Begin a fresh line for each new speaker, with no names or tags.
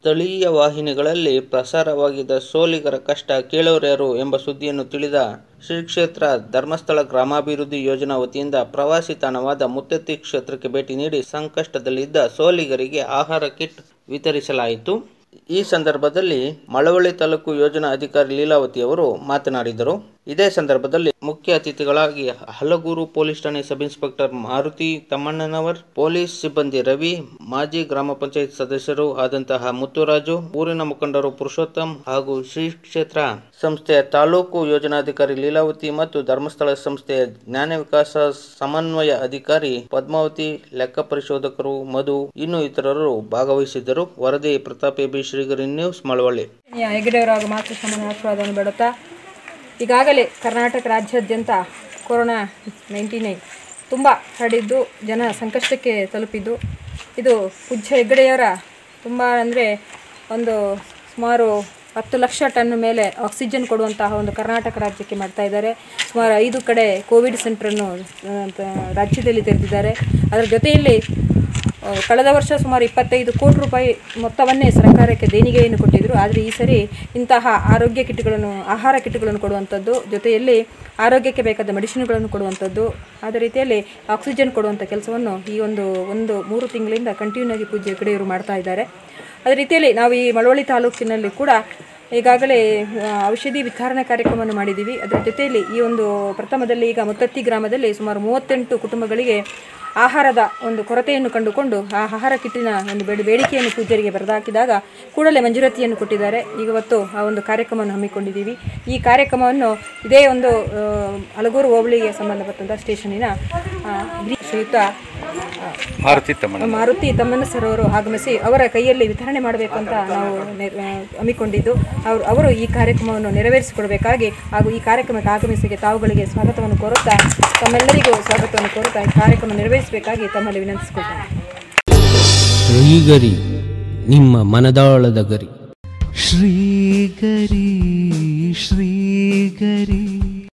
ಸ್ಥಳೀಯ ವಾಹಿನಿಗಳಲ್ಲಿ ಪ್ರಸಾರವಾಗಿದ್ದ ಸೋಲಿಗರ ಕಷ್ಟ ಕೇಳೋರ್ಯಾರು ಎಂಬ ಸುದ್ದಿಯನ್ನು ತಿಳಿದ ಶ್ರೀ ಕ್ಷೇತ್ರ ಧರ್ಮಸ್ಥಳ ಗ್ರಾಮಾಭಿವೃದ್ಧಿ ಯೋಜನಾ ವತಿಯಿಂದ ಪ್ರವಾಸಿ ತಾಣವಾದ ಮುತ್ತತ್ತಿ ಕ್ಷೇತ್ರಕ್ಕೆ ಭೇಟಿ ನೀಡಿ ಸಂಕಷ್ಟದಲ್ಲಿದ್ದ ಸೋಲಿಗರಿಗೆ ಆಹಾರ ಕಿಟ್ ವಿತರಿಸಲಾಯಿತು ಈ ಸಂದರ್ಭದಲ್ಲಿ ಮಳವಳ್ಳಿ ತಾಲೂಕು ಯೋಜನಾ ಅಧಿಕಾರಿ ಲೀಲಾವತಿ ಅವರು ಮಾತನಾಡಿದರು ಇದೇ ಸಂದರ್ಭದಲ್ಲಿ ಮುಖ್ಯ ಅತಿಥಿಗಳಾಗಿ ಹಲಗೂರು ಪೊಲೀಸ್ ಠಾಣೆ sub inspector Maruti Tammannanavar police ಸಿಬ್ಬಂದಿ ರವಿ ಮಾಜಿ ಗ್ರಾಮ ಪಂಚಾಯತ್ ಸದಸ್ಯರು ಆದಂತಹ ಮುತ್ತುರಾಜು ಊರಿನ ಮುಖಂಡರು ಪುರುಷೋತ್ತಮ್ ಹಾಗೂ ಶ್ರೀ ಕ್ಷೇತ್ರ ಸಂಸ್ಥೆಯ ತಾಲೂಕು ಯೋಜನಾಧಿಕಾರಿ ಲೀಲಾವತಿ ಮತ್ತು ಧರ್ಮಸ್ಥಳ ಸಂಸ್ಥೆಯ ಜ್ಞಾನ ವಿಕಾಸ ಸಮನ್ವಯ ಅಧಿಕಾರಿ ಪದ್ಮಾವತಿ ಲೆಕ್ಕ ಪರಿಶೋಧಕರು ಮಧು ಇನ್ನು ಇತರರು ಭಾಗವಹಿಸಿದ್ದರು ವರದಿ ಪ್ರತಾಪ್ ಎಬಿ ಶ್ರೀಗರಿ ನ್ಯೂಸ್ ಮಳವಳ್ಳಿ
ಹೆಗಡೆಯವರು ಹಾಗೂ ಮಾತೃ ಸಮಾನ ಆಶೀರ್ವಾದವನ್ನು ಬೇಡುತ್ತಾ ಈಗಾಗಲೇ ಕರ್ನಾಟಕ ರಾಜ್ಯಾದ್ಯಂತ ಕೊರೋನಾ ನೈಂಟಿ ನೈನ್ ತುಂಬ ಹರಡಿದ್ದು ಜನ ಸಂಕಷ್ಟಕ್ಕೆ ತಲುಪಿದ್ದು ಇದು ಪೂಜ್ಯ ಹೆಗ್ಗಡೆಯವರ ತುಂಬ ಅಂದರೆ ಒಂದು ಸುಮಾರು ಹತ್ತು ಲಕ್ಷ ಟನ್ ಮೇಲೆ ಆಕ್ಸಿಜನ್ ಕೊಡುವಂತಹ ಒಂದು ಕರ್ನಾಟಕ ರಾಜ್ಯಕ್ಕೆ ಮಾಡ್ತಾ ಇದ್ದಾರೆ ಸುಮಾರು ಐದು ಕಡೆ ಕೋವಿಡ್ ಸೆಂಟ್ರನ್ನು ಆ, ತ- ರಾಜ್ಯದಲ್ಲಿ ತೆರೆದಿದ್ದಾರೆ ಅದರ ಜೊತೆಯಲ್ಲಿ ಆ, ಕಳೆದ ವರ್ಷ ಸುಮಾರು ಇಪ್ಪತ್ತೈದು ಕೋಟಿ ರೂಪಾಯಿ ಮೊತ್ತವನ್ನೇ ಸರ್ಕಾರಕ್ಕೆ ದೇಣಿಗೆಯನ್ನು ಕೊಟ್ಟಿದ್ದರು ಆದರೆ ಈ ಸರಿ ಇಂತಹ ಆರೋಗ್ಯ ಕಿಟ್ಗಳನ್ನು ಆಹಾರ ಕಿಟ್ಗಳನ್ನು ಕೊಡುವಂಥದ್ದು ಜೊತೆಯಲ್ಲಿ ಆರೋಗ್ಯಕ್ಕೆ ಬೇಕಾದ ಮೆಡಿಸಿನ್ಗಳನ್ನು ಕೊಡುವಂಥದ್ದು ಅದೇ ರೀತಿಯಲ್ಲಿ ಆಕ್ಸಿಜನ್ ಕೊಡುವಂಥ ಕೆಲಸವನ್ನು ಈ ಒಂದು ಒಂದು ಮೂರು ತಿಂಗಳಿಂದ ಕಂಟಿನ್ಯೂ ಆಗಿ ಪೂಜ್ಯ ಹೆಗಡೆಯವರು ಮಾಡ್ತಾ ಇದ್ದಾರೆ ಅದೇ ರೀತಿಯಲ್ಲಿ ನಾವು ಈ ಮಳವಳ್ಳಿ ತಾಲೂಕಿನಲ್ಲಿ ಕೂಡ ಈಗಾಗಲೇ ಆ, ಔಷಧಿ ವಿತರಣಾ ಕಾರ್ಯಕ್ರಮವನ್ನು ಮಾಡಿದ್ದೀವಿ ಅದರ ಜೊತೆಯಲ್ಲಿ ಈ ಒಂದು ಪ್ರಥಮದಲ್ಲಿ ಈಗ ಮುತ್ತತ್ತಿ ಗ್ರಾಮದಲ್ಲಿ ಸುಮಾರು ಮೂವತ್ತೆಂಟು ಕುಟುಂಬಗಳಿಗೆ ಆಹಾರದ ಒಂದು ಕೊರತೆಯನ್ನು ಕಂಡುಕೊಂಡು ಆ ಆಹಾರ ಕಿಟ್ಟಿನ ಒಂದು ಬೇಡಿ ಬೇಡಿಕೆಯನ್ನು ಪೂಜ್ಯರಿಗೆ ಬರೆದಾಕಿದಾಗ ಕೂಡಲೇ ಮಂಜೂರಾತಿಯನ್ನು ಕೊಟ್ಟಿದ್ದಾರೆ ಈಗ ಇವತ್ತು ಆ ಒಂದು ಕಾರ್ಯಕ್ರಮವನ್ನು ಹಮ್ಮಿಕೊಂಡಿದ್ದೀವಿ ಈ ಕಾರ್ಯಕ್ರಮವನ್ನು ಇದೇ ಒಂದು ಆ, ಹಲಗೂರು ಹೋಬಳಿಗೆ ಸಂಬಂಧಪಟ್ಟಂಥ ಸ್ಟೇಷನಿನ ಆ, ಹಿರಿಯ ಶ್ರೀಯುತ ಆ,
ಮಾರುತಿ ತಮ್ಮಣ್ಣ
ಮಾರುತಿ ತಮ್ಮನ ಸರ್ ಅವರು ಆಗಮಿಸಿ ಅವರ ಕೈಯಲ್ಲಿ ವಿತರಣೆ ಮಾಡಬೇಕು ಅಂತ ನಾವು ನೆ- ಆ, ಹಮ್ಮಿಕೊಂಡಿದ್ದು ಅವರು ಅವರು ಈ ಕಾರ್ಯಕ್ರಮವನ್ನು ನೆರವೇರಿಸಿಕೊಡಬೇಕಾಗಿ ಹಾಗೂ ಈ ಕಾರ್ಯಕ್ರಮಕ್ಕೆ ಆಗಮಿಸಿಗೆ ತಾವುಗಳಿಗೆ ಸ್ವಾಗತವನ್ನು ಕೋರುತ್ತಾ ತಮ್ಮೆಲ್ಲರಿಗೂ ಸ್ವಾಗತವನ್ನು ಕೋರುತ್ತಾ ಈ ಕಾರ್ಯಕ್ರಮ ನೆರವೇರಿಸಬೇಕಾಗಿ ತಮ್ಮಲ್ಲಿ ವಿನಂತಿಸಿಕೊಳ್ತೇನೆ
ಶ್ರೀಗರಿ ನಿಮ್ಮ ಮನದಾಳದ ಗರಿ
ಶ್ರೀಗರಿ ಶ್ರೀಗರಿ